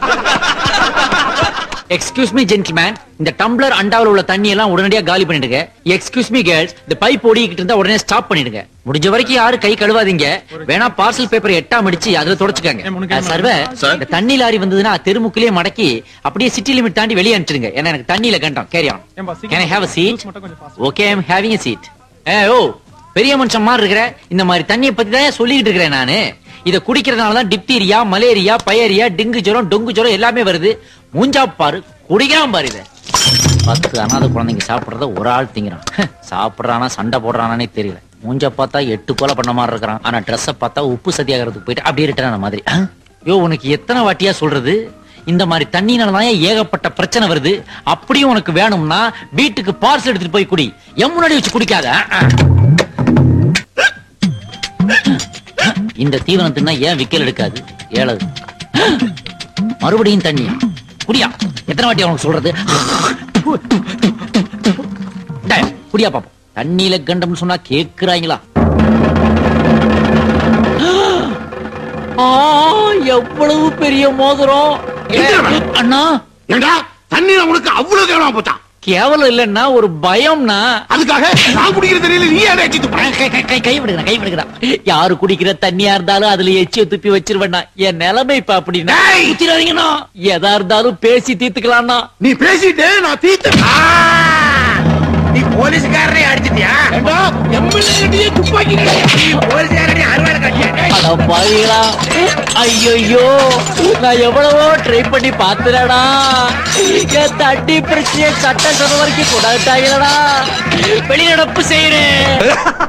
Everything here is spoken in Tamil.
எக்ஸ்கியூஸ் மீ ஜென்டில்மேன் இந்த டம்ளர் அண்டாவில் உள்ள தண்ணி எல்லாம் உடனடியா காலி பண்ணிடுங்க எக்ஸ்கியூஸ் மீ கேர்ள்ஸ் இந்த பைப் ஓடிக்கிட்டு இருந்தா உடனே ஸ்டாப் பண்ணிடுங்க முடிஞ்ச வரைக்கும் யாரும் கை கழுவாதீங்க வேணா பார்சல் பேப்பர் எட்டாம் அடிச்சு அதுல தொடச்சுக்கங்க சர்வர் Sir. இந்த தண்ணி லாரி வந்ததுன்னா தெருமுக்கிலேயே மடக்கி அப்படியே சிட்டி லிமிட் தாண்டி வெளியே அனுப்பிச்சிடுங்க ஏன்னா எனக்கு தண்ணியில கண்டம் carry on can I have a seat okay I am having a seat ஏ ஓ பெரிய மனுஷன் மாதிரி இருக்கிற இந்த மாதிரி தண்ணியை பத்தி தான் சொல்லிக்கிட்டு இருக்கிறேன் நானு இத குடிக்கிறதுனால தான் டிப்தீரியா மலேரியா பயரியா டெங்கு ஜுரம் டொங்கு ஜுரம் எல்லாமே வருது மூஞ்சா பாரு குடிக்கிறான் பாரு இத பத்து அனாதை குழந்தைங்க சாப்பிடுறத ஒரு ஆள் திங்கிறான் சாப்பிடுறானா சண்டை போடுறானே தெரியல மூஞ்ச பார்த்தா எட்டு கொலை பண்ண மாதிரி இருக்கிறான் ஆனா ட்ரெஸ்ஸ பார்த்தா உப்பு சத்தியாகிறதுக்கு போயிட்டு அப்படியே ரிட்டர்ன் மாதிரி ஆ? யோ உனக்கு எத்தனை வாட்டியா சொல்றது இந்த மாதிரி தண்ணினால தான் ஏகப்பட்ட பிரச்சனை வருது அப்படியும் உனக்கு வேணும்னா வீட்டுக்கு பார்சல் எடுத்துட்டு போய் குடி என் முன்னாடி வச்சு குடிக்காத ஆ, ஆ. இந்த தீவனம் தின்னா ஏன் விக்கல் எடுக்காது ஏழது மறுபடியும் தண்ணியா குடியா எத்தனை வாட்டி உனக்கு சொல்றது டேய், குடியா பாப்போம் தண்ணியில கண்டம்னு சொன்னா கேக்குறாங்களா ஆ, எவ்வளவு பெரிய மோதிரம் எந்திரா. அண்ணா ஏண்டா தண்ணீர உனக்கு அவ்வளவு கேவலமா போச்சான் கேவலம் இல்லன்னா ஒரு பயம்னா அதுக்காக நான் குடிக்கிற தண்ணியில நீ ஏன் அடிச்சு துப்புற கை கை கை கை விடுங்க கை விடுங்கடா யாரு குடிக்கிற தண்ணியா இருந்தாலும் அதுல எச்சிய துப்பி வச்சிருவேண்ணா என் நிலைமை இப்ப அப்படின்னா டேய்! ஊத்திடாதீங்கண்ணா எதா இருந்தாலும் பேசி தீர்த்துக்கலாம்னா நீ பேசிட்டு நான் தீத்து நீ போலீஸ்காரனே அடிச்சிட்டியா ஏண்டா எம்எல்ஏ துப்பாக்கி நீ போலீஸ்காரனே அறுவாலை கட்டியா அட பாவிகளா ஐயோ நான் எவ்வளவோ ட்ரை பண்ணி பாத்துறடா என் தண்ணி பிரச்சனையை சட்ட சொல்ற வரைக்கும் கொண்டாட்டாங்களடா வெளிநடப்பு செய்யறேன்